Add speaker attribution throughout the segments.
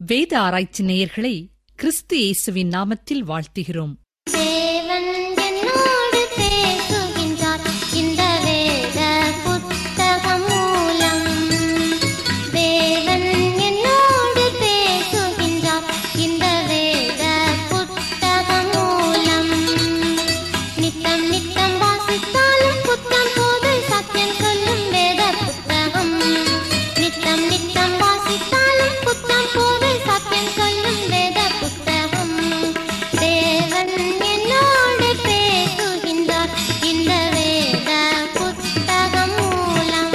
Speaker 1: வேத ஆராய்ச்சி நேயர்களை கிறிஸ்து இயேசுவின் நாமத்தில் வாழ்த்துகிறோம்
Speaker 2: தேவன் என்னோடு பேசுகின்றார் இந்த வேத புத்தகம் மூலம் தேவன் என்னோடு பேசுகின்றார் இந்த வேத புத்தகம் மூலம் நித்தம் நித்தம் வாசித்தாலும் புத்தம் போது சத்தியம் சொல்லும் வேத புத்தகம் நித்தம் நித்தம் வாசித்தாலும் புத்தம் போது சத்தியம் சொல்லும் வேத புத்தகம் தேவன் என்னோடு பேசுகின்றார் இந்த வேத புத்தகம் மூலம்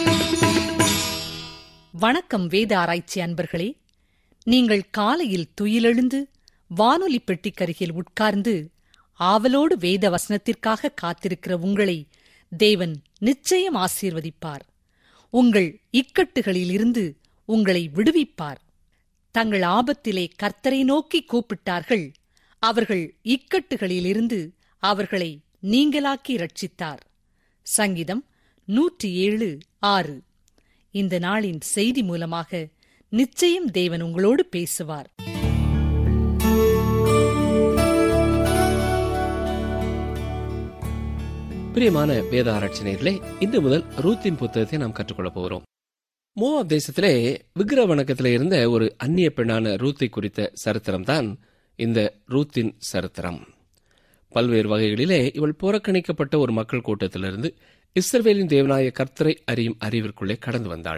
Speaker 1: வணக்கம் வேத ஆராய்ச்சி அன்பர்களே நீங்கள் காலையில் துயிலெழுந்து வானொலி பெட்டிக்கருகில் உட்கார்ந்து ஆவலோடு வேத வசனத்திற்காக காத்திருக்கிற உங்களை தேவன் நிச்சயம் ஆசீர்வதிப்பார் உங்கள் இக்கட்டுகளிலிருந்து உங்களை விடுவிப்பார் தங்கள் ஆபத்திலே கர்த்தரை நோக்கி கூப்பிட்டார்கள் அவர்கள் இக்கட்டுகளிலிருந்து அவர்களை நீங்களாக்கி ரட்சித்தார் சங்கீதம் நூற்றி ஏழு ஆறு இந்த நாளின் செய்தி மூலமாக நிச்சயம் தேவன் உங்களோடு பேசுவார்
Speaker 3: பிரியமான வேத ஆராய்ச்சியர்களே இன்று முதல் ரூத்தின் புத்தகத்தை நாம் கற்றுக்கொள்ளப் போகிறோம் மோவாப் தேசத்திலே விக்கிர வணக்கத்திலே இருந்த ஒரு அந்நிய பெண்ணான ரூத்தை குறித்த சரித்திரம் தான் இந்த ரூத்தின் சரித்திரம் பல்வேறு வகைகளிலே இவள் புறக்கணிக்கப்பட்ட ஒரு மக்கள் கூட்டத்திலிருந்து இஸ்ரவேலின் தேவனாய கர்த்தரை அறியும் அறிவிற்குள்ளே கடந்து வந்தாள்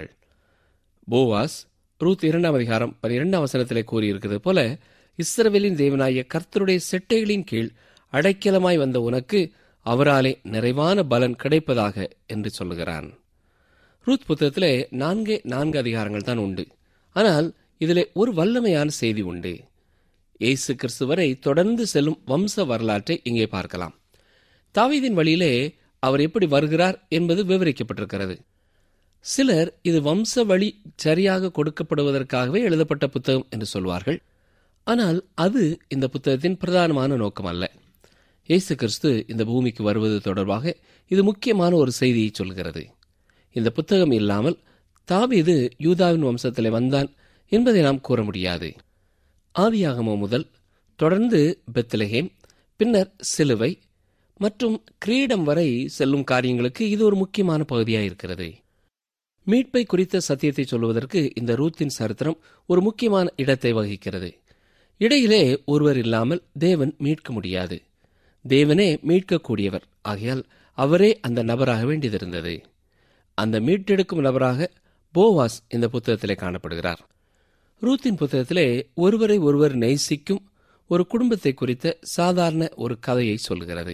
Speaker 3: போவாஸ் ரூத் இரண்டாம் அதிகாரம் பனிரெண்டாம் வசனத்திலே கூறியிருக்கிறது போல இஸ்ரவேலின் தேவனாய கர்த்தருடைய செட்டைகளின் கீழ் அடைக்கலமாய் வந்த உனக்கு அவராலே நிறைவான பலன் கிடைப்பதாக என்று சொல்லுகிறான் ரூத் புத்தகத்திலே நான்கே நான்கு அதிகாரங்கள் தான் உண்டு ஆனால் இதிலே ஒரு வல்லமையான செய்தி உண்டு இயேசு கிறிஸ்து வரை தொடர்ந்து செல்லும் வம்ச வரலாற்றை இங்கே பார்க்கலாம் தாவீதின் வழியிலே அவர் எப்படி வருகிறார் என்பது விவரிக்கப்பட்டிருக்கிறது சிலர் இது வம்ச வழி சரியாக கொடுக்கப்படுவதற்காகவே எழுதப்பட்ட புத்தகம் என்று சொல்வார்கள் ஆனால் அது இந்த புத்தகத்தின் பிரதானமான நோக்கம் அல்ல இயேசு கிறிஸ்து இந்த பூமிக்கு வருவது தொடர்பாக இது முக்கியமான ஒரு செய்தியை சொல்கிறது இந்த புத்தகம் இல்லாமல் தாவீது யூதாவின் வம்சத்திலே வந்தான் என்பதை நாம் கூற முடியாது ஆதியாகமோ முதல் தொடர்ந்து பெத்லஹேம் பின்னர் சிலுவை மற்றும் கிரீடம் வரை செல்லும் காரியங்களுக்கு இது ஒரு முக்கியமான பகுதியாக இருக்கிறது மீட்பை குறித்த சத்தியத்தை சொல்வதற்கு இந்த ரூத்தின் சரித்திரம் ஒரு முக்கியமான இடத்தை வகிக்கிறது இடையிலே ஒருவர் இல்லாமல் தேவன் மீட்க முடியாது தேவனே மீட்கக்கூடியவர் ஆகையால் அவரே அந்த நபராக வேண்டியதிருந்தது அந்த மீட்டெடுக்கும் நபராக போவாஸ் இந்த புத்தகத்திலே காணப்படுகிறார் ரூத்தின் புத்தகத்திலே ஒருவரை ஒருவர் நேசிக்கும் ஒரு குடும்பத்தை குறித்த சாதாரண ஒரு கதையை சொல்கிறது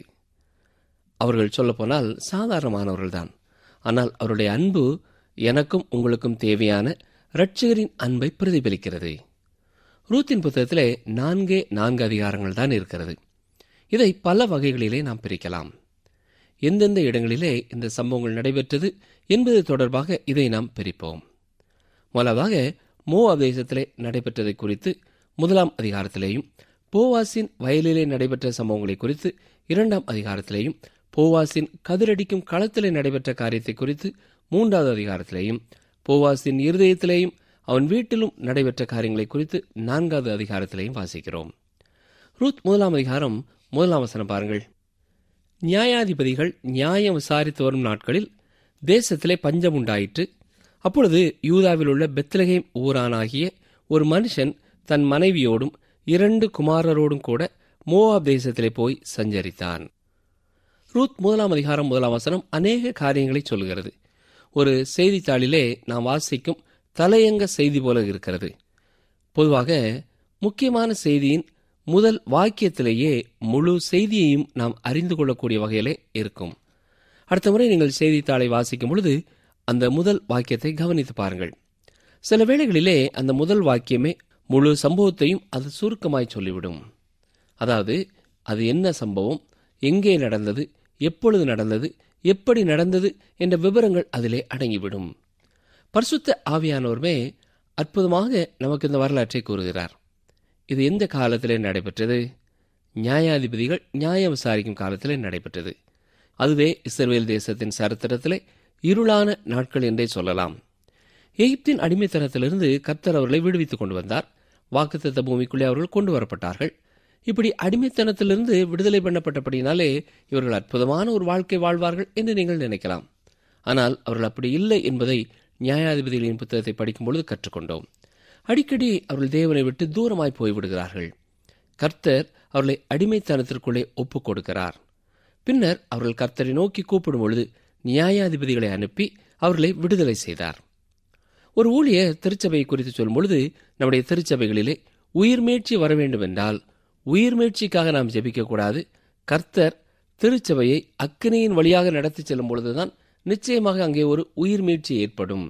Speaker 3: அவர்கள் சொல்லப்போனால் சாதாரணமானவர்கள்தான் ஆனால் அவருடைய அன்பு எனக்கும் உங்களுக்கும் தேவையான இரட்சகரின் அன்பை பிரதிபலிக்கிறது ரூத்தின் புத்தகத்திலே நான்கே நான்கு அதிகாரங்கள் தான் இருக்கிறது இதை பல வகைகளிலே நாம் பிரிக்கலாம் எந்தெந்த இடங்களிலே இந்த சம்பவங்கள் நடைபெற்றது என்பது தொடர்பாக இதை நாம் பிரிப்போம் முதலாவதாக மோவாப் தேசத்திலே நடைபெற்றதை குறித்து முதலாம் அதிகாரத்திலேயும் போவாசின் வயலிலே நடைபெற்ற சம்பவங்களை குறித்து இரண்டாம் அதிகாரத்திலேயும் போவாசின் கதிரடிக்கும் களத்திலே நடைபெற்ற காரியத்தை குறித்து மூன்றாவது அதிகாரத்திலேயும் போவாசின் இருதயத்திலேயும் அவன் வீட்டிலும் நடைபெற்ற காரியங்களை குறித்து நான்காவது அதிகாரத்திலேயும் வாசிக்கிறோம் ரூத் முதலாம் அதிகாரம் முதலாம் வசனம் பாருங்கள் நியாயாதிபதிகள் நியாயம் விசாரித்து வரும் நாட்களில் தேசத்திலே பஞ்சம் உண்டாயிற்று அப்பொழுது யூதாவில் உள்ள பெத்லகேம் ஊரானாகிய ஒரு மனுஷன் தன் மனைவியோடும் இரண்டு குமாரரோடும் கூட மோவாப் தேசத்திலே போய் சஞ்சரித்தான் ரூத் முதலாம் அதிகாரம் முதலாம் வசனம் அநேக காரியங்களை சொல்கிறது ஒரு செய்தித்தாளிலே நாம் வாசிக்கும் தலையங்க செய்தி போல இருக்கிறது பொதுவாக முக்கியமான செய்தியின் முதல் வாக்கியத்திலேயே முழு செய்தியையும் நாம் அறிந்து கொள்ளக்கூடிய வகையிலே இருக்கும் அடுத்த முறை நீங்கள் செய்தித்தாளை வாசிக்கும் பொழுது அந்த முதல் வாக்கியத்தை கவனித்து பாருங்கள் சில வேளைகளிலே அந்த முதல் வாக்கியமே முழு சம்பவத்தையும் அது சுருக்கமாய் சொல்லிவிடும் அதாவது அது என்ன சம்பவம் எங்கே நடந்தது எப்பொழுது நடந்தது எப்படி நடந்தது என்ற விவரங்கள் அதிலே அடங்கிவிடும் பரிசுத்த ஆவியானோருமே அற்புதமாக நமக்கு இந்த வரலாற்றை கூறுகிறார் இது எந்த காலத்திலே நடைபெற்றது நியாயாதிபதிகள் நியாயம் விசாரிக்கும் காலத்திலே நடைபெற்றது அதுவே இஸ்ரவேல் தேசத்தின் சரித்திரத்திலே இருளான நாட்கள் என்றே சொல்லலாம் எகிப்தின் அடிமைத்தனத்திலிருந்து கர்த்தர் அவர்களை விடுவித்துக் கொண்டு வந்தார் வாக்குத்தத்த பூமிக்குள்ளே அவர்கள் கொண்டு வரப்பட்டார்கள் இப்படி அடிமைத்தனத்திலிருந்து விடுதலை பண்ணப்பட்டபடினாலே இவர்கள் அற்புதமான ஒரு வாழ்க்கை வாழ்வார்கள் என்று நீங்கள் நினைக்கலாம் ஆனால் அவர்கள் அப்படி இல்லை என்பதை நியாயாதிபதிகளின் புத்தகத்தை படிக்கும் பொழுது கற்றுக்கொண்டோம் அடிக்கடி அவர்கள் தேவனை விட்டு தூரமாய் போய்விடுகிறார்கள் கர்த்தர் அவர்களை அடிமைத்தனத்திற்குள்ளே ஒப்புக் கொடுக்கிறார் பின்னர் அவர்கள் கர்த்தரை நோக்கி கூப்பிடும் பொழுது நியாயாதிபதிகளை அனுப்பி அவர்களை விடுதலை செய்தார் ஒரு ஊழியர் திருச்சபையை குறித்து சொல்லும் பொழுது நம்முடைய திருச்சபைகளிலே உயிர்மேட்சி வர வேண்டும் என்றால் உயிர்மேட்சிக்காக நாம் ஜெபிக்கக்கூடாது கர்த்தர் திருச்சபையை அக்கினியின் வழியாக நடத்தி செல்லும் பொழுதுதான் நிச்சயமாக அங்கே ஒரு உயிர்மீட்சி ஏற்படும்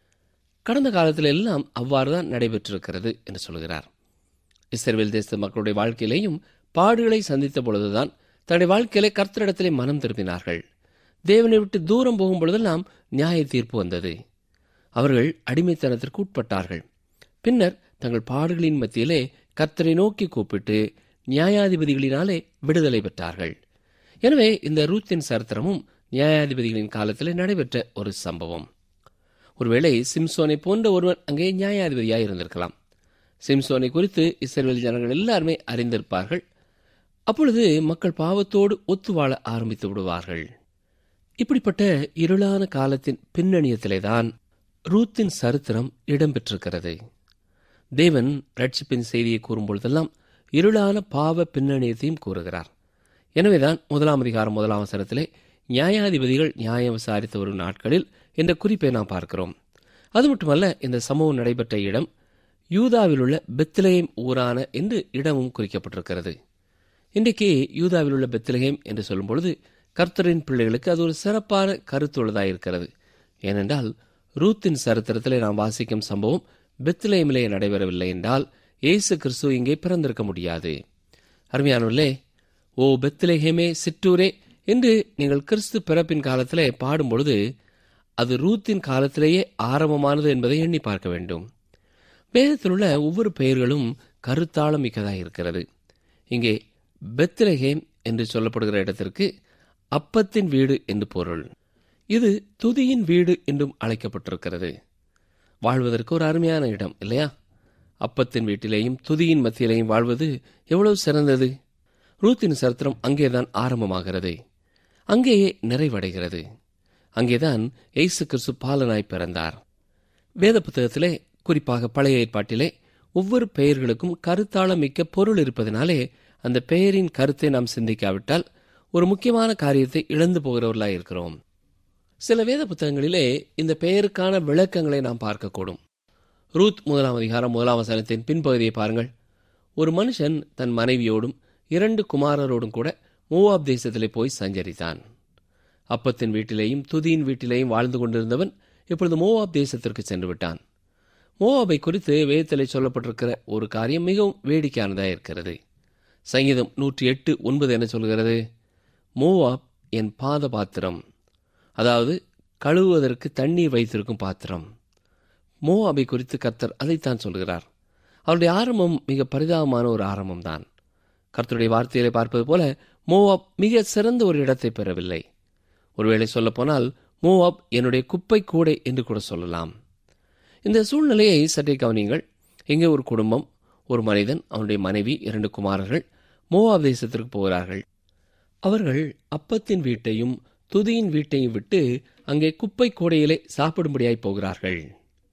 Speaker 3: கடந்த காலத்தில் எல்லாம் அவ்வாறுதான் நடைபெற்றிருக்கிறது என்று சொல்கிறார் இஸ்ரேல் தேச மக்களுடைய வாழ்க்கையிலேயும் பாடுகளை சந்தித்த பொழுதுதான் தன்னுடைய வாழ்க்கையிலே கர்த்தரிடத்திலே மனம் திரும்பினார்கள் தேவனை விட்டு தூரம் போகும் பொழுதெல்லாம் நியாய தீர்ப்பு வந்தது அவர்கள் அடிமைத்தனத்திற்கு உட்பட்டார்கள் பின்னர் தங்கள் பாடுகளின் மத்தியிலே கர்த்தரை நோக்கி கூப்பிட்டு நியாயாதிபதிகளினாலே விடுதலை பெற்றார்கள் எனவே இந்த ரூத்தின் சரித்திரமும் நியாயாதிபதிகளின் காலத்திலே நடைபெற்ற ஒரு சம்பவம் ஒருவேளை சிம்சோனை போன்ற ஒருவன் அங்கே நியாயாதிபதியாக இருந்திருக்கலாம் சிம்சோனை குறித்து இஸ்ரேல் ஜனங்கள் எல்லாருமே அறிந்திருப்பார்கள் அப்பொழுது மக்கள் பாவத்தோடு ஒத்து வாழ ஆரம்பித்து விடுவார்கள் இப்படிப்பட்ட இருளான காலத்தின் பின்னணியத்திலேதான் ரூத்தின் சரித்திரம் இடம்பெற்றிருக்கிறது தேவன் ரட்சிப்பின் செய்தியை கூறும் பொழுதெல்லாம் இருளான பாவ பின்னணியத்தையும் கூறுகிறார் எனவேதான் முதலாம் அதிகாரம் முதலாம் வசனத்திலே நியாயாதிபதிகள் நியாயம் விசாரித்து வரும் நாட்களில் என்ற குறிப்பை நாம் பார்க்கிறோம் அது மட்டுமல்ல இந்த சம்பவம் நடைபெற்ற இடம் யூதாவில் உள்ள பெத்லஹேம் ஊரான என்று இடமும் குறிக்கப்பட்டிருக்கிறது இன்றைக்கு யூதாவில் உள்ள பெத்லஹேம் என்று சொல்லும் பொழுது கர்த்தரின் பிள்ளைகளுக்கு அது ஒரு சிறப்பான கருத்துள்ளதாக இருக்கிறது ஏனென்றால் ரூத்தின் சரித்திரத்திலே நாம் வாசிக்கும் சம்பவம் பெத்லேமிலே நடைபெறவில்லை என்றால் இயேசு கிறிஸ்து இங்கே பிறந்திருக்க முடியாது அருமையானவர்களே ஓ பெத்லேஹேமே சிற்றூரே என்று நீங்கள் கிறிஸ்து பிறப்பின் காலத்திலே பாடும் பொழுது அது ரூத்தின் காலத்திலேயே ஆரம்பமானது என்பதை எண்ணி பார்க்க வேண்டும் வேதத்தில் உள்ள ஒவ்வொரு பெயர்களும் கருத்தாளம் மிக்கதாக இருக்கிறது இங்கே பெத்லஹேம் என்று சொல்லப்படுகிற இடத்திற்கு அப்பத்தின் வீடு என்று பொருள் இது துதியின் வீடு என்றும் அழைக்கப்பட்டிருக்கிறது வாழ்வதற்கு ஒரு அருமையான இடம் இல்லையா அப்பத்தின் வீட்டிலேயும் துதியின் மத்தியிலேயும் வாழ்வது எவ்வளவு சிறந்தது ரூத்தின் சரித்திரம் அங்கேதான் ஆரம்பமாகிறது அங்கேயே நிறைவடைகிறது அங்கேதான் எய்சு கிறிஸ்து பாலனாய் பிறந்தார் வேத புத்தகத்திலே குறிப்பாக பழைய ஏற்பாட்டிலே ஒவ்வொரு பெயர்களுக்கும் கருத்தாளம் மிக்க பொருள் இருப்பதனாலே அந்த பெயரின் கருத்தை நாம் சிந்திக்காவிட்டால் ஒரு முக்கியமான காரியத்தை இழந்து போகிறவர்களாய் இருக்கிறோம் சில வேத புத்தகங்களிலே இந்த பெயருக்கான விளக்கங்களை நாம் பார்க்கக்கூடும் ரூத் முதலாம் அதிகாரம் முதலாம் வசனத்தின் பின்பகுதியை பாருங்கள் ஒரு மனுஷன் தன் மனைவியோடும் இரண்டு குமாரரோடும் கூட மூவாப் தேசத்திலே போய் சஞ்சரித்தான் அப்பத்தின் வீட்டிலேயும் துதியின் வீட்டிலேயும் வாழ்ந்து கொண்டிருந்தவன் இப்பொழுது மோவாப் தேசத்திற்கு சென்று விட்டான் மோவாபை குறித்து வேதத்திலே சொல்லப்பட்டிருக்கிற ஒரு காரியம் மிகவும் வேடிக்கையானதாக இருக்கிறது சங்கீதம் நூற்றி எட்டு ஒன்பது என்ன சொல்கிறது மோவாப் என் பாத பாத்திரம் அதாவது கழுவுவதற்கு தண்ணீர் வைத்திருக்கும் பாத்திரம் மோவாபை குறித்து கர்த்தர் அதைத்தான் சொல்கிறார் அவருடைய ஆரம்பம் மிக பரிதாபமான ஒரு ஆரம்பம்தான் கர்த்தருடைய வார்த்தைகளை பார்ப்பது போல மோவாப் மிக சிறந்த ஒரு இடத்தை பெறவில்லை ஒருவேளை சொல்லப்போனால் மோவாப் என்னுடைய குப்பை கூடை என்று கூட சொல்லலாம் இந்த சூழ்நிலையை சற்றே கவனியுங்கள் இங்கே ஒரு குடும்பம் ஒரு மனிதன் அவனுடைய மனைவி இரண்டு குமாரர்கள் மோவாப் தேசத்திற்கு போகிறார்கள் அவர்கள் அப்பத்தின் வீட்டையும் துதியின் வீட்டையும் விட்டு அங்கே குப்பை கூடையிலே சாப்பிடும்படியாய் போகிறார்கள்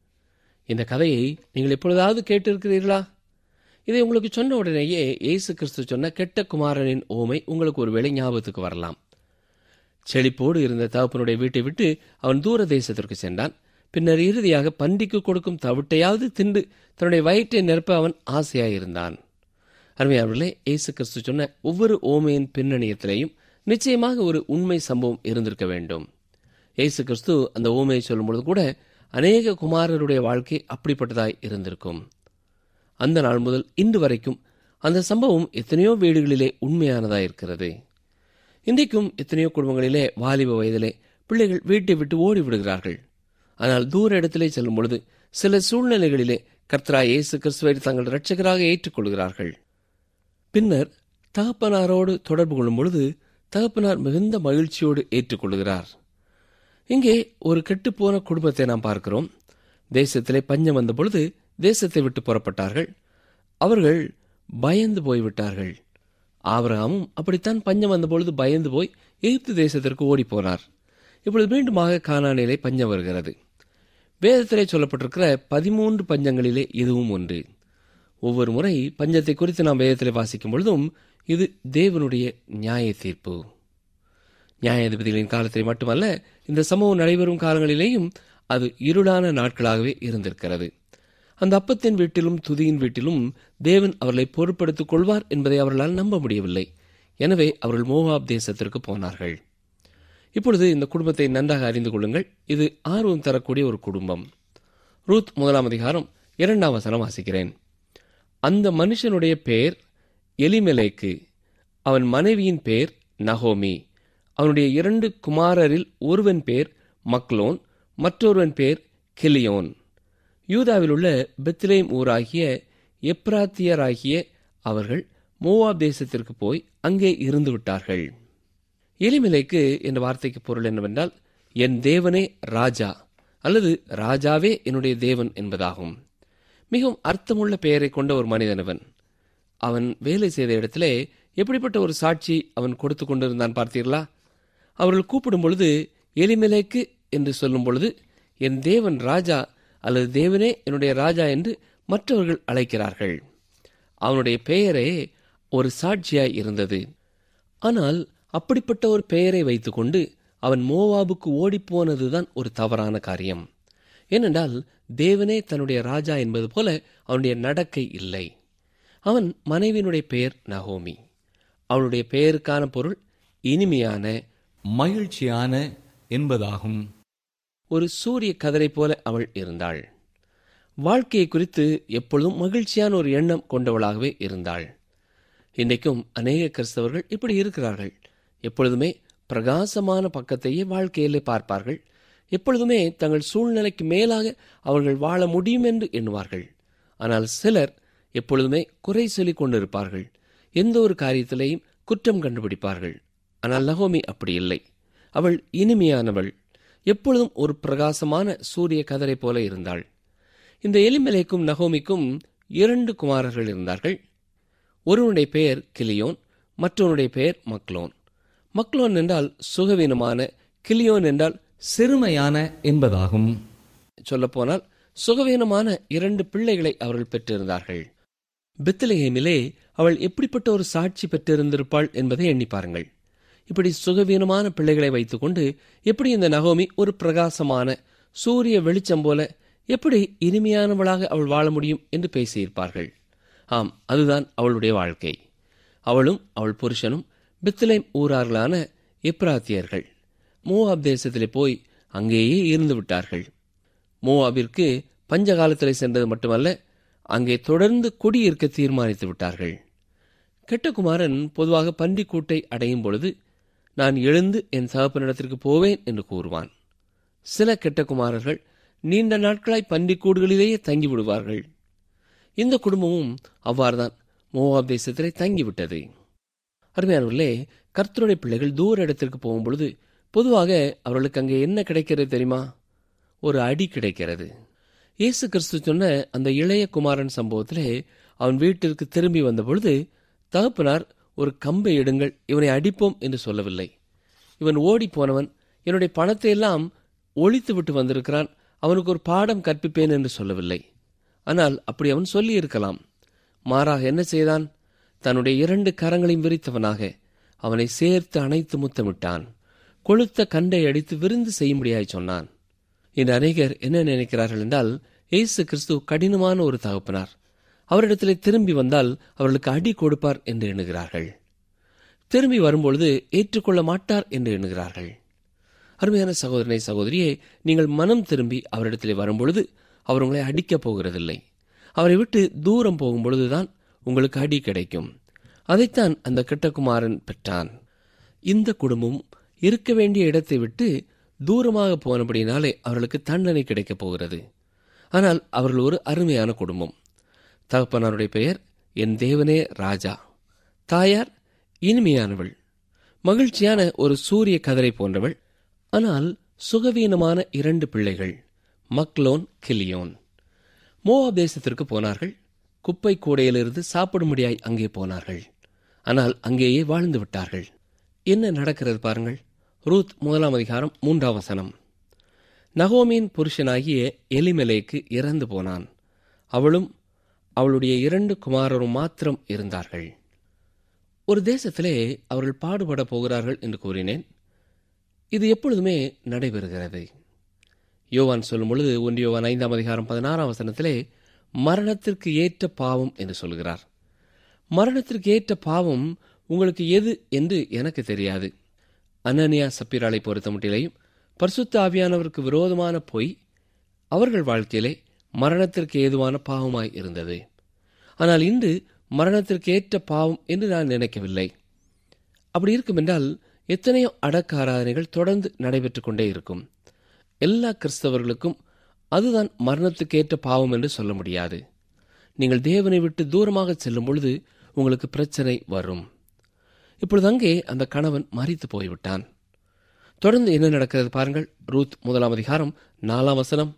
Speaker 3: இந்த கதையை நீங்கள் எப்பொழுதாவது கேட்டிருக்கிறீர்களா இதை உங்களுக்கு சொன்ன உடனேயே இயேசு கிறிஸ்து சொன்ன கெட்ட குமாரனின் ஓமை உங்களுக்கு ஒரு வேளை ஞாபகத்துக்கு வரலாம் செழிப்போடு இருந்த தகப்பனுடைய வீட்டை விட்டு அவன் தூர தேசத்திற்கு சென்றான் பின்னர் இறுதியாக பன்றிக்கு கொடுக்கும் தவிட்டையாவது தின்று தன்னுடைய வயிற்றை நிரப்ப அவன் ஆசையாயிருந்தான் அருமையானவர்களே இயேசு கிறிஸ்து சொன்ன ஒவ்வொரு ஓமையின் பின்னணியத்திலேயும் நிச்சயமாக ஒரு உண்மை சம்பவம் இருந்திருக்க வேண்டும் இயேசு கிறிஸ்து அந்த ஓமையை சொல்லும்பொழுது கூட அநேக குமாரருடைய வாழ்க்கை அப்படிப்பட்டதாய் இருந்திருக்கும் அந்த நாள் முதல் இன்று வரைக்கும் அந்த சம்பவம் எத்தனையோ வீடுகளிலே உண்மையானதாய் இருக்கிறது இன்றைக்கும் எத்தனையோ குடும்பங்களிலே வாலிப வயதிலே பிள்ளைகள் வீட்டை விட்டு ஓடி விடுகிறார்கள் ஆனால் தூர இடத்திலே செல்லும் பொழுது சில சூழ்நிலைகளிலே கர்த்தரா இயேசு கிறிஸ்துவை தங்கள் இரட்சகராக ஏற்றுக்கொள்கிறார்கள் பின்னர் தகப்பனாரோடு தொடர்பு கொள்ளும் பொழுது தகப்பனார் மிகுந்த மகிழ்ச்சியோடு ஏற்றுக்கொள்கிறார் இங்கே ஒரு கெட்டுப்போன குடும்பத்தை நாம் பார்க்கிறோம் தேசத்திலே பஞ்சம் வந்த பொழுது தேசத்தை விட்டு புறப்பட்டார்கள் அவர்கள் பயந்து போய்விட்டார்கள் ஆபிரகாமும் அப்படித்தான் பஞ்சம் வந்தபொழுது பயந்து போய் எகிப்து தேசத்திற்கு ஓடிப்போனார் இப்பொழுது மீண்டுமாக கானானிலே பஞ்சம் வருகிறது வேதத்திலே சொல்லப்பட்டிருக்கிற பதிமூன்று பஞ்சங்களிலே இதுவும் ஒன்று ஒவ்வொரு முறை பஞ்சத்தை குறித்து நாம் வேதத்திலே வாசிக்கும் பொழுதும் இது தேவனுடைய நியாய தீர்ப்பு நியாயாதிபதிகளின் காலத்திலே மட்டுமல்ல இந்த சம்பவம் நடைபெறும் காலங்களிலேயும் அது இருளான நாட்களாகவே இருந்திருக்கிறது அந்த அப்பத்தின் வீட்டிலும் துதியின் வீட்டிலும் தேவன் அவர்களை பொறுப்படுத்திக் கொள்வார் என்பதை அவர்களால் நம்ப முடியவில்லை எனவே அவர்கள் மோவாப் தேசத்திற்கு போனார்கள் இப்பொழுது இந்த குடும்பத்தை நன்றாக அறிந்து கொள்ளுங்கள் இது ஆர்வம் தரக்கூடிய ஒரு குடும்பம் ரூத் முதலாம் அதிகாரம் இரண்டாம் வசனம் வாசிக்கிறேன் அந்த மனுஷனுடைய பெயர் எலிமெலேக்கு அவன் மனைவியின் பெயர் நகோமி அவனுடைய இரண்டு குமாரரில் ஒருவன் பேர் மக்லோன் மற்றொருவன் பேர் கிலியோன் யூதாவில் உள்ள பெத்லேம் ஊராகிய எப்ராத்தியராகிய அவர்கள் மோவாப் தேசத்திற்கு போய் அங்கே இருந்து விட்டார்கள் எலிமெலேக்கு என்ற வார்த்தைக்கு பொருள் என்னவென்றால் என் தேவனே ராஜா அல்லது ராஜாவே என்னுடைய தேவன் என்பதாகும் மிகவும் அர்த்தமுள்ள பெயரை கொண்ட ஒரு மனிதனவன் அவன் வேலை செய்த இடத்திலே எப்படிப்பட்ட ஒரு சாட்சி அவன் கொடுத்து கொண்டிருந்தான் பார்த்தீர்களா அவர்கள் கூப்பிடும் பொழுது எலிமெலேக்கு என்று சொல்லும் பொழுது என் தேவன் ராஜா அல்லது தேவனே என்னுடைய ராஜா என்று மற்றவர்கள் அழைக்கிறார்கள் அவனுடைய பெயரே ஒரு சாட்சியாய் இருந்தது ஆனால் அப்படிப்பட்ட ஒரு பெயரை வைத்துக்கொண்டு அவன் மோவாபுக்கு ஓடிப்போனதுதான் ஒரு தவறான காரியம் ஏனென்றால் தேவனே தன்னுடைய ராஜா என்பது போல அவனுடைய நடக்கை இல்லை அவன் மனைவியினுடைய பெயர் நகோமி அவளுடைய பெயருக்கான பொருள் இனிமையான
Speaker 4: மகிழ்ச்சியான என்பதாகும்
Speaker 3: ஒரு சூரிய கதிரை போல அவள் இருந்தாள் வாழ்க்கையை குறித்து எப்பொழுதும் மகிழ்ச்சியான ஒரு எண்ணம் கொண்டவளாகவே இருந்தாள் இன்றைக்கும் அநேக கிறிஸ்தவர்கள் இப்படி இருக்கிறார்கள் எப்பொழுதுமே பிரகாசமான பக்கத்தையே வாழ்க்கையிலே பார்ப்பார்கள் எப்பொழுதுமே தங்கள் சூழ்நிலைக்கு மேலாக அவர்கள் வாழ முடியும் என்று எண்ணுவார்கள் ஆனால் சிலர் எப்பொழுதுமே குறை சொல்லிக் கொண்டிருப்பார்கள் எந்த ஒரு காரியத்திலேயும் குற்றம் கண்டுபிடிப்பார்கள் ஆனால் நகோமி அப்படி இல்லை அவள் இனிமையானவள் எப்பொழுதும் ஒரு பிரகாசமான சூரிய கதிரை போல இருந்தாள் இந்த எலிமலைக்கும் நகோமிக்கும் இரண்டு குமாரர்கள் இருந்தார்கள் ஒருவனுடைய பெயர் கிளியோன் மற்றவனுடைய பெயர் மக்லோன் மக்லோன் என்றால் சுகவீனமான கிளியோன் என்றால்
Speaker 4: சிறுமையான என்பதாகும்
Speaker 3: சொல்லப்போனால் சுகவீனமான இரண்டு பிள்ளைகளை அவர்கள் பெற்றிருந்தார்கள் பெத்லஹேமிலே அவள் எப்படிப்பட்ட ஒரு சாட்சி பெற்றிருந்திருப்பாள் என்பதை எண்ணி பாருங்கள் இப்படி சுகவீனமான பிள்ளைகளை வைத்துக்கொண்டு எப்படி இந்த நகோமி ஒரு பிரகாசமான சூரிய வெளிச்சம் போல எப்படி இனிமையானவளாக அவள் வாழ முடியும் என்று பேசியிருப்பார்கள் ஆம் அதுதான் அவளுடைய வாழ்க்கை அவளும் அவள் புருஷனும் பெத்லேம் ஊரார்களான எப்ராத்தியர்கள் மோவாப் தேசத்திலே போய் அங்கேயே இருந்து விட்டார்கள் மோவாபிற்கு பஞ்ச காலத்திலே சென்றது மட்டுமல்ல அங்கே தொடர்ந்து குடியிருக்க தீர்மானித்து விட்டார்கள் கெட்டகுமாரன் பொதுவாக பன்றிக்கூட்டை அடையும் பொழுது நான் எழுந்து என் தகப்பனிடத்திற்கு போவேன் என்று கூறுவான் சில கெட்டகுமாரர்கள் நீண்ட நாட்களாய் பன்றிக்கூடுகளிலேயே தங்கி விடுவார்கள் இந்த குடும்பமும் அவ்வாறுதான் மோவாப் தேசத்திலே தங்கிவிட்டது அருமையானவர்களே கர்த்தருடைய பிள்ளைகள் தூர இடத்திற்கு போகும் பொழுது பொதுவாக அவர்களுக்கு அங்கே என்ன கிடைக்கிறது தெரியுமா ஒரு அடி கிடைக்கிறது இயேசு கிறிஸ்து சொன்ன அந்த இளைய குமாரன் சம்பவத்திலே அவன் வீட்டிற்கு திரும்பி வந்த பொழுது தகப்பனார் ஒரு கம்பை எடுங்கள் இவனை அடிப்போம் என்று சொல்லவில்லை இவன் ஓடி போனவன் என்னுடைய பணத்தை எல்லாம் ஒழித்து விட்டு வந்திருக்கிறான் அவனுக்கு ஒரு பாடம் கற்பிப்பேன் என்று சொல்லவில்லை ஆனால் அப்படி அவன் சொல்லி இருக்கலாம் மாறாக என்ன செய்தான் தன்னுடைய இரண்டு கரங்களையும் விரித்தவனாக அவனை சேர்த்து அணைத்து முத்தமிட்டான் கொளுத்த கண்டை அடித்து விருந்து செய்யும்படியாய் சொன்னான் இன்று அநேகர் என்ன நினைக்கிறார்கள் என்றால் இயேசு கிறிஸ்து கடினமான ஒரு தகப்பனார் அவரிடத்திலே திரும்பி வந்தால் அவர்களுக்கு அடி கொடுப்பார் என்று எண்ணுகிறார்கள் திரும்பி வரும்பொழுது ஏற்றுக்கொள்ள மாட்டார் என்று எண்ணுகிறார்கள் அருமையான சகோதரனை சகோதரியே நீங்கள் மனம் திரும்பி அவரிடத்திலே வரும்பொழுது அவர் உங்களை அடிக்கப் போகிறதில்லை அவரை விட்டு தூரம் போகும் பொழுதுதான் உங்களுக்கு அடி கிடைக்கும் அதைத்தான் அந்த கிட்டகுமாரன் பெற்றான் இந்த குடும்பம் இருக்க வேண்டிய இடத்தை விட்டு தூரமாக போனபடினாலே அவர்களுக்கு தண்டனை கிடைக்கப் போகிறது ஆனால் அவர்கள் ஒரு அருமையான குடும்பம் தகப்பனாருடைய பெயர் என் தேவனே ராஜா தாயார் இனிமையானவள் மகிழ்ச்சியான ஒரு சூரிய கதிரை போன்றவள் ஆனால் சுகவீனமான இரண்டு பிள்ளைகள் மக்லோன் கிலியோன் மோவாப் தேசத்திற்கு போனார்கள் குப்பை கூடையிலிருந்து சாப்பிடும்படியாய் அங்கே போனார்கள் ஆனால் அங்கேயே வாழ்ந்து விட்டார்கள் என்ன நடக்கிறது பாருங்கள் ரூத் முதலாம் அதிகாரம் மூன்றாம் வசனம் நகோமியின் புருஷனாகிய எலிமெலேக்கு இறந்து போனான் அவளும் அவளுடைய இரண்டு குமாரரும் மாத்திரம் இருந்தார்கள் ஒரு தேசத்திலே அவர்கள் பாடுபட போகிறார்கள் என்று கூறினேன் இது எப்பொழுதுமே நடைபெறுகிறது யோவான் சொல்லும் பொழுது ஒன்று யோவான் ஐந்தாம் அதிகாரம் பதினாறாம் வசனத்திலே மரணத்திற்கு ஏற்ற பாவம் என்று சொல்கிறார் மரணத்திற்கு ஏற்ற பாவம் உங்களுக்கு எது என்று எனக்கு தெரியாது அனனியா சப்பிராலை பொறுத்த மட்டிலேயும் பரிசுத்த ஆவியானவருக்கு விரோதமான பொய் அவர்கள் வாழ்க்கையிலே மரணத்திற்கு ஏதுவான பாவமாய் இருந்தது ஆனால் இன்று மரணத்திற்கு ஏற்ற பாவம் என்று நான் நினைக்கவில்லை அப்படி இருக்கும் என்றால் எத்தனையோ அடக்க ஆராதனைகள் தொடர்ந்து நடைபெற்றுக் கொண்டே இருக்கும் எல்லா கிறிஸ்தவர்களுக்கும் அதுதான் மரணத்துக்கு ஏற்ற பாவம் என்று சொல்ல முடியாது நீங்கள் தேவனை விட்டு தூரமாக செல்லும் பொழுது உங்களுக்கு பிரச்சனை வரும் இப்பொழுது அங்கே அந்த கணவன் மறித்து போய்விட்டான் தொடர்ந்து என்ன நடக்கிறது பாருங்கள் ரூத் முதலாம் அதிகாரம் நாலாம் வசனம்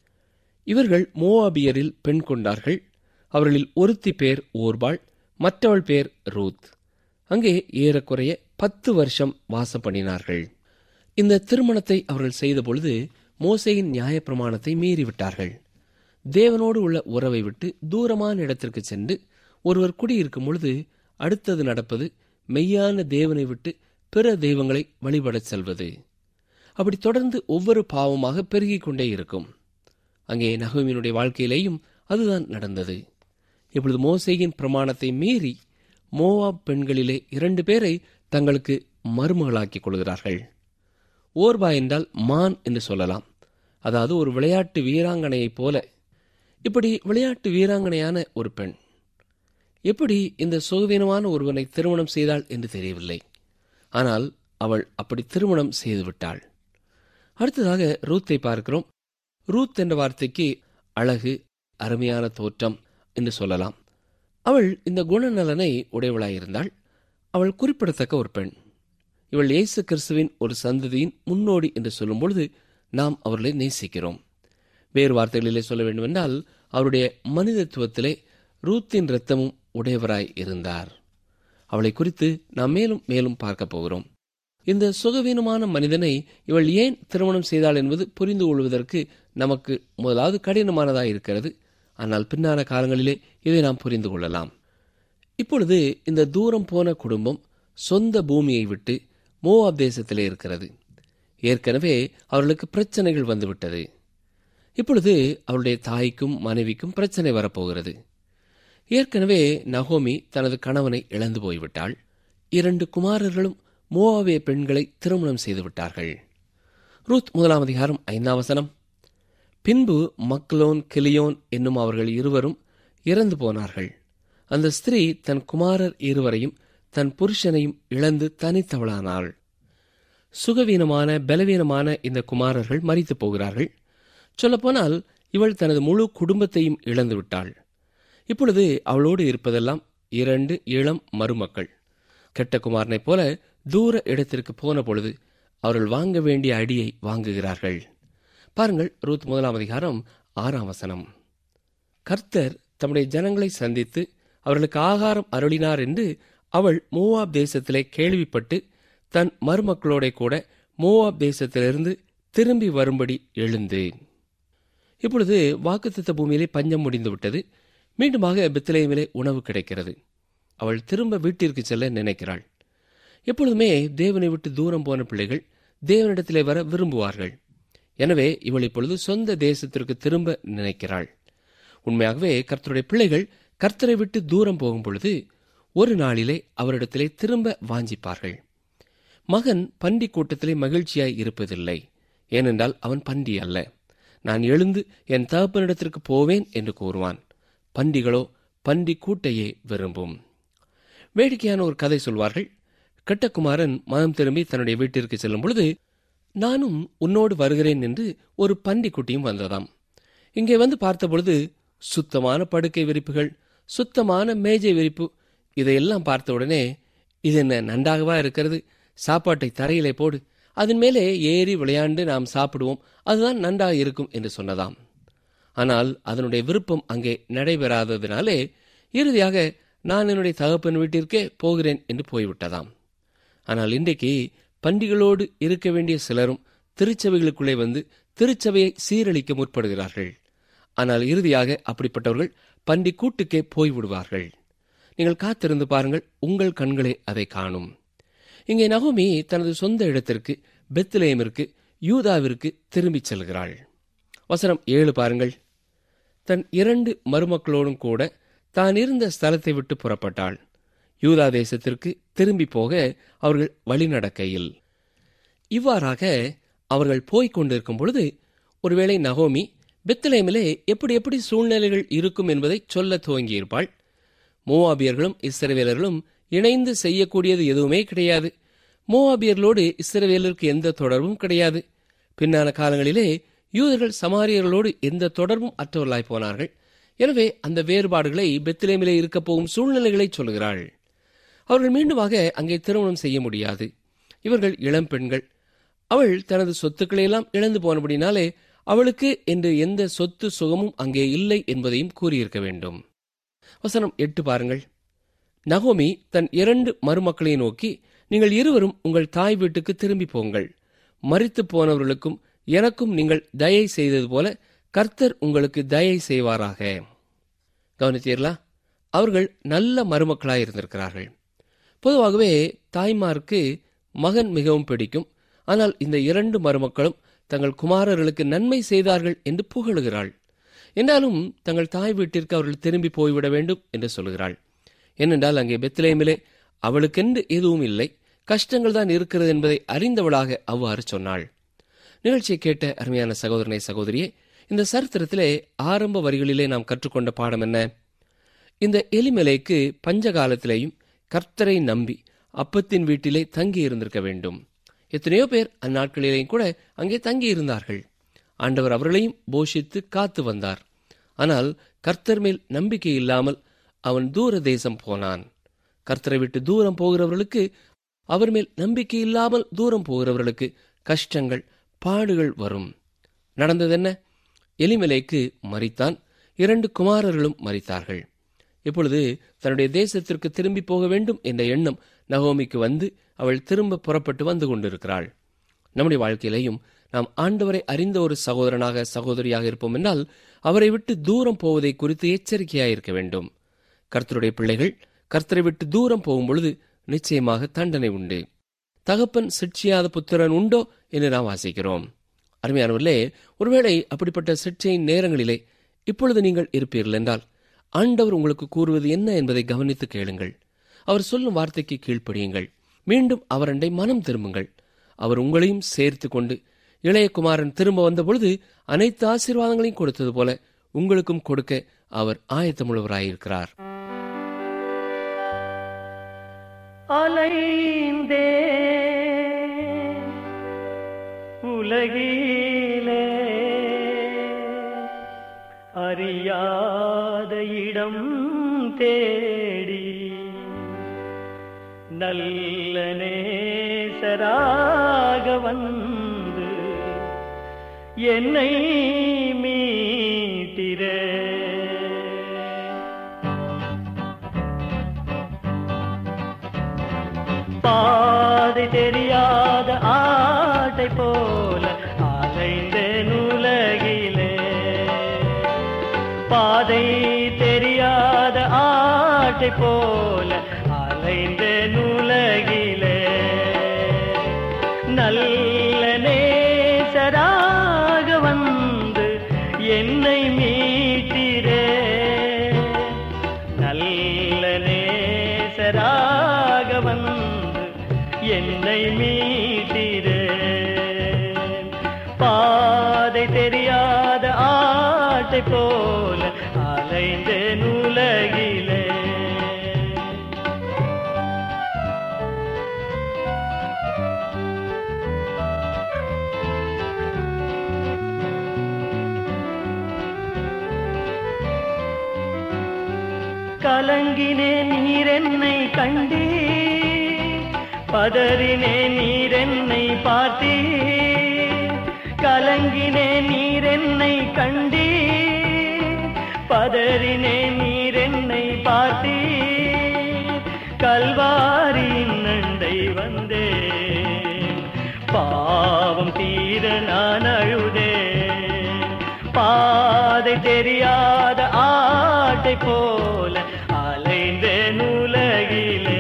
Speaker 3: இவர்கள் மோவாபியரில் பெண் கொண்டார்கள் அவர்களில் ஒருத்தி பேர் ஓர்பாள் மற்றவள் பேர் ரூத் அங்கே ஏறக்குறைய பத்து வருஷம் வாசம் பண்ணினார்கள் இந்த திருமணத்தை அவர்கள் செய்த பொழுது மோசையின் நியாயப்பிரமாணத்தை மீறிவிட்டார்கள் தேவனோடு உள்ள உறவை விட்டு தூரமான இடத்திற்கு சென்று ஒருவர் குடியிருக்கும் பொழுது அடுத்தது நடப்பது மெய்யான தேவனை விட்டு பிற தெய்வங்களை வழிபடச் செல்வது அப்படி தொடர்ந்து ஒவ்வொரு பாவமாக பெருகிக் கொண்டே இருக்கும் அங்கே நகோமியினுடைய வாழ்க்கையிலேயும் அதுதான் நடந்தது இப்பொழுது மோசேயின் பிரமாணத்தை மீறி மோவாப் பெண்களிலே இரண்டு பேரை தங்களுக்கு மருமகளாக்கிக் கொள்கிறார்கள் ஓர்பா என்றால் மான் என்று சொல்லலாம் அதாவது ஒரு விளையாட்டு வீராங்கனையைப் போல இப்படி விளையாட்டு வீராங்கனையான ஒரு பெண் எப்படி இந்த சுகவீனமான ஒருவனை திருமணம் செய்தாள் என்று தெரியவில்லை ஆனால் அவள் அப்படி திருமணம் செய்துவிட்டாள் அடுத்ததாக ரூத்தை பார்க்கிறோம் ரூத் என்ற வார்த்தைக்கு அழகு அருமையான தோற்றம் என்று சொல்லலாம் அவள் இந்த குணநலனை உடையவளாயிருந்தாள் அவள் குறிப்பிடத்தக்க ஒரு பெண் இவள் இயேசு கிறிஸ்துவின் ஒரு சந்ததியின் முன்னோடி என்று சொல்லும் பொழுது நாம் அவர்களை நேசிக்கிறோம் வேறு வார்த்தைகளிலே சொல்ல வேண்டுமென்றால் அவருடைய மனிதத்துவத்திலே ரூத்தின் இரத்தமும் உடையவராய் இருந்தார் அவளை குறித்து நாம் மேலும் மேலும் பார்க்க போகிறோம் இந்த சுகவீனமான மனிதனை இவள் ஏன் திருமணம் செய்தாள் என்பது புரிந்து கொள்வதற்கு நமக்கு முதலாவது கடினமானதாக இருக்கிறது ஆனால் பின்னான காலங்களிலே இதை நாம் புரிந்து கொள்ளலாம் இப்பொழுது இந்த தூரம் போன குடும்பம் சொந்த பூமியை விட்டு மோவாப் தேசத்திலே இருக்கிறது ஏற்கனவே அவர்களுக்கு பிரச்சனைகள் வந்துவிட்டது இப்பொழுது அவருடைய தாய்க்கும் மனைவிக்கும் பிரச்சனை வரப்போகிறது ஏற்கனவே நகோமி தனது கணவனை இழந்து போய்விட்டாள் இரண்டு குமாரர்களும் மோவாவிய பெண்களை திருமணம் செய்து விட்டார்கள் ரூத் முதலாம் அதிகாரம் ஐந்தாம் வசனம் பின்பு மக்லோன் கிளியோன் என்னும் அவர்கள் இருவரும் இறந்து போனார்கள் அந்த ஸ்திரீ தன் குமாரர் இருவரையும் தன் புருஷனையும் இழந்து தனித்தவளானாள் சுகவீனமான பலவீனமான இந்த குமாரர்கள் மறித்து போகிறார்கள் சொல்லப்போனால் இவள் தனது முழு குடும்பத்தையும் இழந்து விட்டாள் இப்பொழுது அவளோடு இருப்பதெல்லாம் இரண்டு இளம் மருமக்கள் கெட்ட குமாரனைப் போல தூர இடத்திற்கு போன பொழுது அவர்கள் வாங்க வேண்டிய அடியை வாங்குகிறார்கள் பாருங்கள் ரூத் முதலாம் அதிகாரம் ஆறாம் வசனம் கர்த்தர் தம்முடைய ஜனங்களை சந்தித்து அவர்களுக்கு ஆகாரம் அருளினார் என்று அவள் மோவாப் தேசத்திலே கேள்விப்பட்டு தன் மருமக்களோட கூட மோவாப் தேசத்திலிருந்து திரும்பி வரும்படி எழுந்து இப்பொழுது வாக்குத்தத்த பூமியிலே பஞ்சம் முடிந்து விட்டது மீண்டுமாக பெத்திலேயமிலே உணவு கிடைக்கிறது அவள் திரும்ப வீட்டிற்கு செல்ல நினைக்கிறாள் எப்பொழுதுமே தேவனை விட்டு தூரம் போன பிள்ளைகள் தேவனிடத்திலே வர விரும்புவார்கள் எனவே இவள் இப்பொழுது சொந்த தேசத்திற்கு திரும்ப நினைக்கிறாள் உண்மையாகவே கர்த்தருடைய பிள்ளைகள் கர்த்தரை விட்டு தூரம் போகும் பொழுது ஒரு நாளிலே அவரிடத்திலே திரும்ப வாஞ்சிப்பார்கள் மகன் பண்டி கூட்டத்திலே மகிழ்ச்சியாய் இருப்பதில்லை ஏனென்றால் அவன் பண்டி அல்ல நான் எழுந்து என் தகப்பனிடத்திற்கு போவேன் என்று கூறுவான் பண்டிகளோ பண்டி கூட்டையே விரும்பும் வேடிக்கையான ஒரு கதை சொல்வார்கள் கெட்டகுமாரன் மனம் திரும்பி தன்னுடைய வீட்டிற்கு செல்லும் பொழுது நானும் உன்னோடு வருகிறேன் என்று ஒரு பன்றிக்குட்டியும் வந்ததாம் இங்கே வந்து பார்த்தபொழுது சுத்தமான படுக்கை விரிப்புகள் சுத்தமான மேஜை விரிப்பு இதையெல்லாம் பார்த்தவுடனே இது என்ன நன்றாகவா இருக்கிறது சாப்பாட்டை தரையிலே போடு அதன் மேலே ஏறி விளையாண்டு நாம் சாப்பிடுவோம் அதுதான் நன்றாக இருக்கும் என்று சொன்னதாம் ஆனால் அதனுடைய விருப்பம் அங்கே நடைபெறாததினாலே இறுதியாக நான் என்னுடைய தகப்பன் வீட்டிற்கே போகிறேன் என்று போய்விட்டதாம் ஆனால் இன்றைக்கு பண்டிகளோடு இருக்க வேண்டிய சிலரும் திருச்சபைகளுக்குள்ளே வந்து திருச்சபையை சீரழிக்க முற்படுகிறார்கள் ஆனால் இறுதியாக அப்படிப்பட்டவர்கள் பண்டி கூட்டுக்கே போய்விடுவார்கள் நீங்கள் காத்திருந்து பாருங்கள் உங்கள் கண்களே அதை காணும் இங்கே நகோமி தனது சொந்த இடத்திற்கு பெத்லேயமிற்கு யூதாவிற்கு திரும்பிச் செல்கிறாள் வசனம் ஏழு பாருங்கள் தன் இரண்டு மருமக்களோடும் கூட தான் இருந்த ஸ்தலத்தை விட்டு புறப்பட்டாள் யூதா தேசத்திற்கு திரும்பி போக அவர்கள் வழிநடக்கையில் இவ்வாறாக அவர்கள் போய்க் கொண்டிருக்கும் பொழுது ஒருவேளை நகோமி பெத்லேமிலே எப்படி எப்படி சூழ்நிலைகள் இருக்கும் என்பதை சொல்ல துவங்கியிருப்பாள் மோவாபியர்களும் இஸ்ரவேலர்களும் இணைந்து செய்யக்கூடியது எதுவுமே கிடையாது மோவாபியர்களோடு இஸ்ரவேலருக்கு எந்த தொடர்பும் கிடையாது பின்னான காலங்களிலே யூதர்கள் சமாரியர்களோடு எந்த தொடர்பும் அற்றவர்களாய் போனார்கள் எனவே அந்த வேறுபாடுகளை பெத்லேமிலே இருக்கப் போகும் சூழ்நிலைகளை சொல்கிறாள் அவர்கள் மீண்டுமாக அங்கே திருமணம் செய்ய முடியாது இவர்கள் இளம் பெண்கள் அவள் தனது சொத்துக்களை எல்லாம் இழந்து போனபடினாலே அவளுக்கு என்று எந்த சொத்து சுகமும் அங்கே இல்லை என்பதையும் கூறியிருக்க வேண்டும் வசனம் எட்டு பாருங்கள் நகோமி தன் இரண்டு மருமக்களை நோக்கி நீங்கள் இருவரும் உங்கள் தாய் வீட்டுக்கு திரும்பி போங்கள் மறித்து போனவர்களுக்கும் எனக்கும் நீங்கள் தயை செய்தது போல கர்த்தர் உங்களுக்கு தயை செய்வாராக கவனித்தீர்களா அவர்கள் நல்ல மருமக்களாய் இருந்திருக்கிறார்கள் பொதுவாகவே தாய்மாருக்கு மகன் மிகவும் பிடிக்கும் ஆனால் இந்த இரண்டு மருமக்களும் தங்கள் குமாரர்களுக்கு நன்மை செய்தார்கள் என்று புகழுகிறாள் என்றாலும் தங்கள் தாய் வீட்டிற்கு அவர்கள் திரும்பி போய்விட வேண்டும் என்று சொல்கிறாள் ஏனென்றால் அங்கே பெத்லேமிலே அவளுக்கென்று எதுவும் இல்லை கஷ்டங்கள் தான் இருக்கிறது என்பதை அறிந்தவளாக அவ்வாறு சொன்னாள் நிகழ்ச்சியை கேட்ட அருமையான சகோதரனை சகோதரியே இந்த சரித்திரத்திலே ஆரம்ப வரிகளிலே நாம் கற்றுக்கொண்ட பாடம் என்ன இந்த எலிமலைக்கு பஞ்ச காலத்திலேயும் கர்த்தரை நம்பி அப்பத்தின் வீட்டிலே தங்கி இருந்திருக்க வேண்டும் எத்தனையோ பேர் அந்நாட்களிலேயும் கூட அங்கே தங்கி இருந்தார்கள் ஆண்டவர் அவர்களையும் போஷித்து காத்து வந்தார் ஆனால் கர்த்தர் மேல் நம்பிக்கை இல்லாமல் அவன் தூர தேசம் போனான் கர்த்தரை விட்டு தூரம் போகிறவர்களுக்கு அவர் மேல் நம்பிக்கை இல்லாமல் தூரம் போகிறவர்களுக்கு கஷ்டங்கள் பாடுகள் வரும் நடந்தது என்ன எலிமலைக்கு மறித்தான் இரண்டு குமாரர்களும் மறித்தார்கள் இப்பொழுது தன்னுடைய தேசத்திற்கு திரும்பி போக வேண்டும் என்ற எண்ணம் நகோமிக்கு வந்து அவள் திரும்ப புறப்பட்டு வந்து கொண்டிருக்கிறாள் நம்முடைய வாழ்க்கையிலையும் நாம் ஆண்டவரை அறிந்த ஒரு சகோதரனாக சகோதரியாக இருப்போம் என்றால் அவரை விட்டு தூரம் போவதை குறித்து எச்சரிக்கையாயிருக்க வேண்டும் கர்த்தருடைய பிள்ளைகள் கர்த்தரை விட்டு தூரம் போகும் பொழுது நிச்சயமாக தண்டனை உண்டு தகப்பன் சிட்சியாத புத்திரன் உண்டோ என்று நாம் வாசிக்கிறோம் அருமையானவர்களே ஒருவேளை அப்படிப்பட்ட சிட்சையின் நேரங்களிலே இப்பொழுது நீங்கள் இருப்பீர்கள் என்றால் ஆண்டவர் உங்களுக்கு கூறுவது என்ன என்பதை கவனித்து கேளுங்கள் அவர் சொல்லும் வார்த்தைக்கு கீழ்ப்படியுங்கள் மீண்டும் அவரண்டை மனம் திரும்புங்கள் அவர் உங்களையும் சேர்த்து கொண்டு இளையகுமாரன் திரும்ப வந்த பொழுது அனைத்து ஆசீர்வாதங்களையும் கொடுத்தது போல உங்களுக்கும் கொடுக்க அவர் ஆயத்தமுள்ளவராயிருக்கிறார்
Speaker 5: அலைந்தே உலகிலே அறியாத இடம் தேடி நல்ல நேசராக வந்து என்னை மீட்டிரே பாதை தெரியாத ஆட்டை போல அலைந்த நுலகிலே பாதை தெரியாத ஆட்டை போல அலைந்த நுலகிலே நல்ல நேசராக வந்து என்னை மீட்டிரே நல்ல நேசராக வந்து என்னை மீட்டிரே பாதை தெரியாத ஆட்டை போல அலைந்த நுலகிலே கலங்கினே நீரென்னை கண்டீ பதறினே நீரென்னை பார்த்தீ கலங்கினே நீரென்னை கண்டீ பதறினே நீரென்னை பார்த்தீ பார்த்தீர் கல்வாரியின் நண்டை வந்தேன் பாவம் தீர நான் அழுதேன் பாதை தெரியாத ஆட்டை போல அலைந்தேன் உலகிலே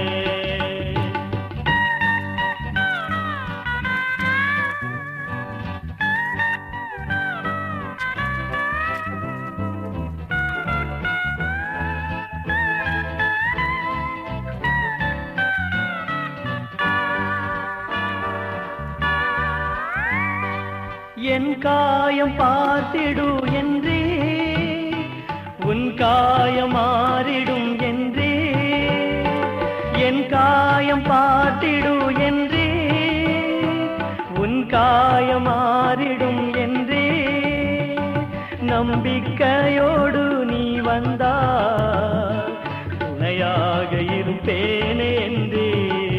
Speaker 5: என் காயம் பார்த்திடு என்றே உன் காயம் மாறிடும் என்றே என் காயம் பார்த்திடு என்றே உன் காயம் மாறிடும் என்றே நம்பிக்கையோடு நீ வந்தால் துணையாக இருப்பேனே என்றே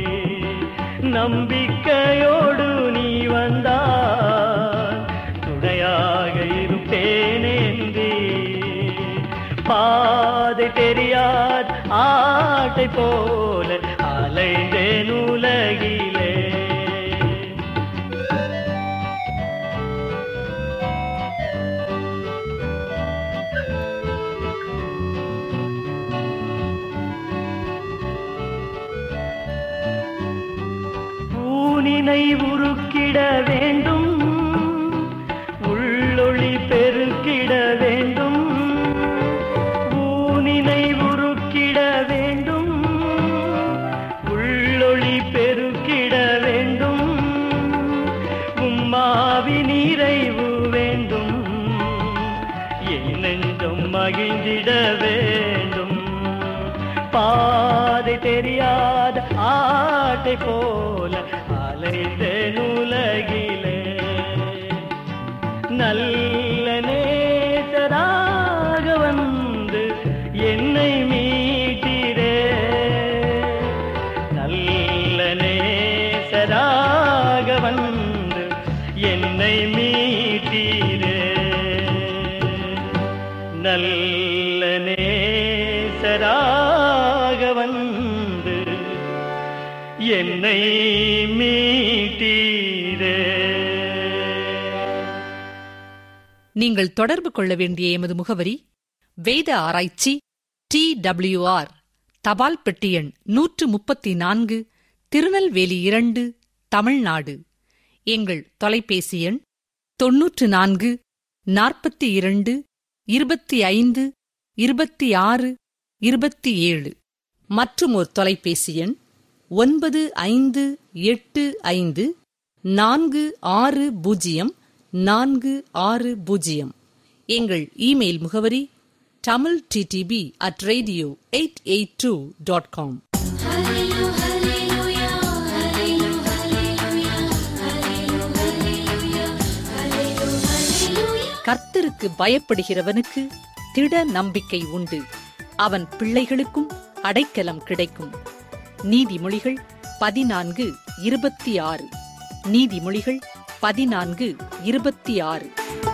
Speaker 5: நம்பிக்கையோடு நீ வந்தால் துணையாக இருப்பேனே என்றே பாதை தெரியாத ஆட்டை போல அலைந்தேன் உலகிலே ஊனினை உருக்கிட வேண்டும் உள்ளொளி பெருக்கிட வேண்டும் ஊனினை உருக்கிட வேண்டும் உள்ளொளி பெருக்கிட வேண்டும் உம்மாவி நிறைவு வேண்டும் என் நெஞ்சம் மகிழ்ந்திட வேண்டும் பாதை தெரியாத ஆட்டை போல அலைந்த உலகிலே நல்ல நேசராக வந்து என்னை மீட்டிரே நல்ல நேசராக வந்து என்னை மீட்டீரே நல்ல நேசராக வந்து என்னை மீட்டீரே
Speaker 1: நீங்கள் தொடர்பு கொள்ள வேண்டிய எமது முகவரி வேத ஆராய்ச்சி டி டபிள்யூஆர் தபால் பெட்டி எண் நூற்று முப்பத்தி நான்கு திருநெல்வேலி இரண்டு தமிழ்நாடு எங்கள் தொலைபேசி எண் தொன்னூற்று நான்கு நாற்பத்தி இரண்டு இருபத்தி ஐந்து இருபத்தி ஆறு இருபத்தி ஏழு மற்றும் ஒரு தொலைபேசி எண் ஒன்பது ஐந்து எட்டு ஐந்து நான்கு ஆறு பூஜ்ஜியம் நான்கு ஆறு பூஜ்ஜியம் எங்கள் இமெயில் முகவரி Tamil D T P at radio eight eight two dot com கர்த்தருக்கு பயப்படுகிறவனுக்கு திட நம்பிக்கை உண்டு அவன் பிள்ளைகளுக்கும் அடைக்கலம் கிடைக்கும் நீதிமொழிகள் பதினான்கு இருபத்தி ஆறு நீதிமொழிகள் பதினான்கு இருபத்தி ஆறு